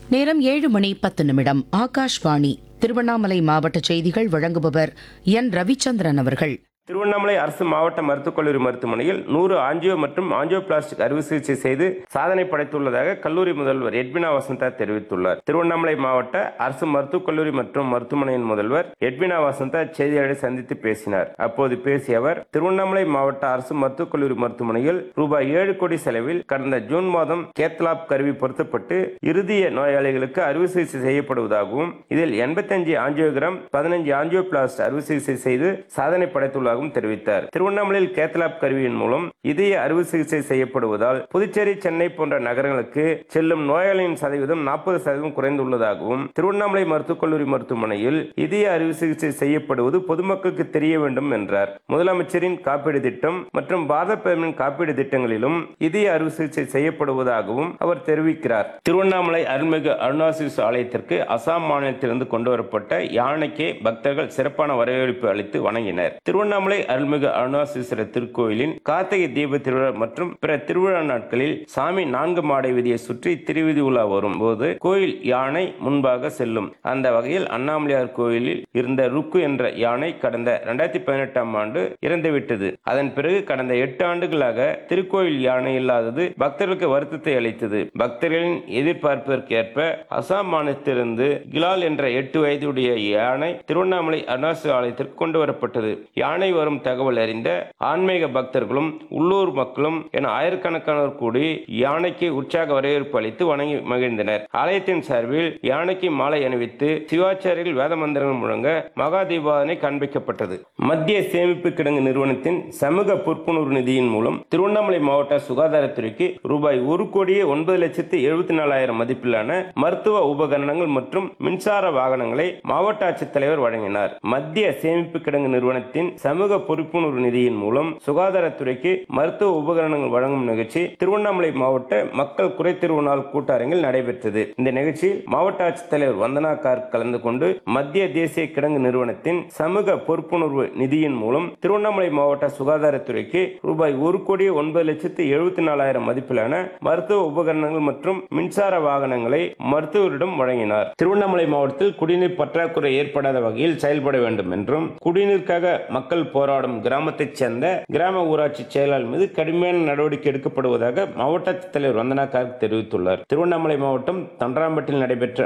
நேரம் ஏழு மணி பத்து நிமிடம் ஆகாஷ்வாணி திருவண்ணாமலை மாவட்ட செய்திகள் வழங்குபவர் என் ரவிச்சந்திரன் அவர்கள் திருவண்ணாமலை அரசு மாவட்ட மருத்துவக் கல்லூரி மருத்துவமனையில் நூறு ஆஞ்சியோ மற்றும் ஆஞ்சியோபிளாஸ்டிக் அறுவை சிகிச்சை செய்து சாதனை படைத்துள்ளதாக கல்லூரி முதல்வர் எட்வினா வசந்தா தெரிவித்துள்ளார் திருவண்ணாமலை மாவட்ட அரசு மருத்துவக் கல்லூரி மற்றும் மருத்துவமனையின் முதல்வர் எட்வினா வசந்தா செய்தியாளரை சந்தித்து பேசினார் அப்போது பேசிய அவர் திருவண்ணாமலை மாவட்ட அரசு மருத்துவக் கல்லூரி மருத்துவமனையில் ரூபாய் ஏழு கோடி செலவில் கடந்த ஜூன் மாதம் கேத்லாப் கருவி பொருத்தப்பட்டு இறுதிய நோயாளிகளுக்கு அறுவை சிகிச்சை செய்யப்படுவதாகவும் இதில் எண்பத்தஞ்சு ஆஞ்சியோகிராம் பதினஞ்சு ஆஞ்சியோபிளாஸ்ட் அறுவை சிகிச்சை செய்து சாதனை படைத்துள்ளதாகவும் தெரிவித்தார் திருவண்ணாமலையில் கேத்லாப் கருவியின் மூலம் இதய அறுவை சிகிச்சை செய்யப்படுவதால் புதுச்சேரி சென்னை போன்ற நகரங்களுக்கு செல்லும் நோயாளியின் சதவீதம் நாற்பது சதவீதம் குறைந்துள்ளதாகவும் திருவண்ணாமலை மருத்துவக் கல்லூரி மருத்துவமனையில் இதய அறுவை சிகிச்சை செய்யப்படுவது பொதுமக்களுக்கு தெரிய வேண்டும் என்றார் முதலமைச்சரின் காப்பீடு திட்டம் மற்றும் பாரத பிரதமரின் காப்பீடு திட்டங்களிலும் இதய அறுவை சிகிச்சை செய்யப்படுவதாகவும் அவர் தெரிவிக்கிறார் திருவண்ணாமலை அருள்மிகு அருணாசிஸ் ஆலயத்திற்கு அசாம் மாநிலத்திலிருந்து கொண்டு வரப்பட்ட யானைக்கு பக்தர்கள் சிறப்பான வரவேற்பு அளித்து வணங்கினர் திருவண்ணாமலை அருள்மிகு அருணாசீஸ்வரர் திருக்கோயிலின் கார்த்திகை தீப திருவிழா மற்றும் பிற திருவிழா நாட்களில் சாமி நான்கு மாடை வீதியை சுற்றி திருவிதி உலா வரும்போது கோயில் யானை முன்பாக செல்லும் அந்த வகையில் அண்ணாமலையார் கோயிலில் இருந்த ருக்கு என்ற யானை கடந்த இரண்டாயிரத்தி பதினெட்டாம் ஆண்டு இறந்துவிட்டது அதன் பிறகு கடந்த எட்டு ஆண்டுகளாக திருக்கோயில் யானை இல்லாதது பக்தர்களுக்கு வருத்தத்தை அளித்தது பக்தர்களின் எதிர்பார்ப்பிற்கேற்ப அசாம் மாநிலத்திலிருந்து கிலால் என்ற எட்டு வயதுடைய யானை திருவண்ணாமலை அருணாசு ஆலயத்திற்கு கொண்டு வரப்பட்டது யானை வரும் தகவல் அறிந்த ஆன்மீக பக்தர்களும் உள்ளூர் மக்களும் என ஆயிரக்கணக்கானோர் கூடி யானைக்கு உற்சாக வரவேற்பு அளித்து வணங்கி மகிழ்ந்தனர் ஆலயத்தின் சார்பில் யானைக்கு மாலை அணிவித்து சிவாச்சாரியில் வேத மந்திரங்கள் முழங்க மகா தீபாவனை காண்பிக்கப்பட்டது மத்திய சேமிப்பு கிடங்கு நிறுவனத்தின் சமூக பொறுப்புணர்வு நிதியின் மூலம் திருவண்ணாமலை மாவட்ட சுகாதாரத்துறைக்கு ரூபாய் ஒரு கோடியே ஒன்பது லட்சத்து எழுபத்தி நாலாயிரம் மதிப்பிலான மருத்துவ உபகரணங்கள் மற்றும் மின்சார வாகனங்களை மாவட்ட ஆட்சித்தலைவர் வழங்கினார் மத்திய சேமிப்பு கிடங்கு நிறுவனத்தின் சமூக பொறுப்புணர்வு நிதியின் மூலம் சுகாதாரத்துறைக்கு மருத்துவ உபகரணங்கள் வழங்கும் நிகழ்ச்சி திருவண்ணாமலை மாவட்ட மக்கள் குறைதீர்வு நாள் கூட்டரங்கில் நடைபெற்றது இந்த நிகழ்ச்சியில் மாவட்ட ஆட்சித்தலைவர் வந்தனா கார்க் கலந்து கொண்டு மத்திய தேசிய கிடங்கு நிறுவனத்தின் சமூக பொறுப்புணர்வு நிதியின் மூலம் திருவண்ணாமலை மாவட்ட சுகாதாரத்துறைக்கு ரூபாய் ஒரு கோடி ஒன்பது லட்சத்து எழுபத்தி நாலாயிரம் மதிப்பிலான மருத்துவ உபகரணங்கள் மற்றும் மின்சார வாகனங்களை மருத்துவரிடம் வழங்கினார் திருவண்ணாமலை மாவட்டத்தில் குடிநீர் பற்றாக்குறை ஏற்படாத வகையில் செயல்பட வேண்டும் என்றும் குடிநீருக்காக மக்கள் போராடும் கிராமத்தைச் சேர்ந்த கிராம ஊராட்சி செயலாளர் மீது கடுமையான நடவடிக்கை எடுக்கப்படுவதாக மாவட்ட தலைவர் வந்தனா கார்க் தெரிவித்துள்ளார் திருவண்ணாமலை மாவட்டம் தண்டராம்பட்டில் நடைபெற்ற